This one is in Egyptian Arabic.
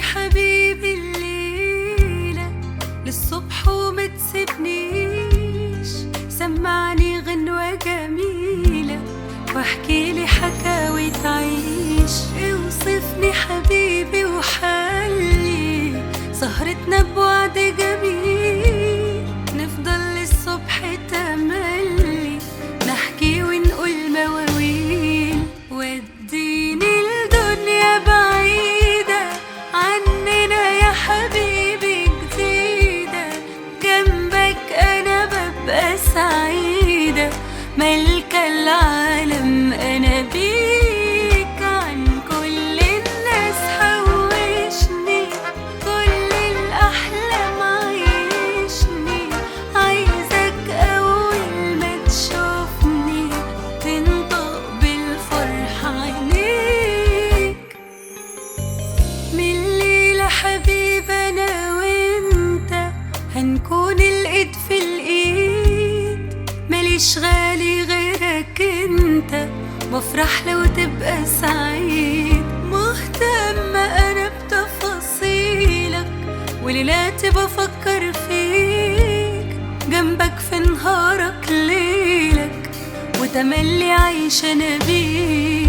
حبيبي الليلة للصبح وما تسيبنيش سمعني غنوة جميلة واحكي لي حكاوي تعيش اوصفني حبيبي وحلي سهرتنا بوعد جميل نفضل للصبح تملي نحكي ونقول مواويل وديني الدنيا بعيدة عننا يا حبيبي جديدة جنبك أنا ببقى سعيدة ملكة العالم أنا بيك عن كل الناس حوشني كل الأحلام عيشني عايزك أول ما تشوفني تنطق بالفرح عينيك من الليلة حبيب أنا وأنت هنكون الإيد في الإيد ماليش غالي غيرك أنت بفرح لو تبقى سعيد مهتمة أنا بتفاصيلك وليلاتي بفكر فيك جنبك في نهارك ليلك وتملي عايشة أنا بيك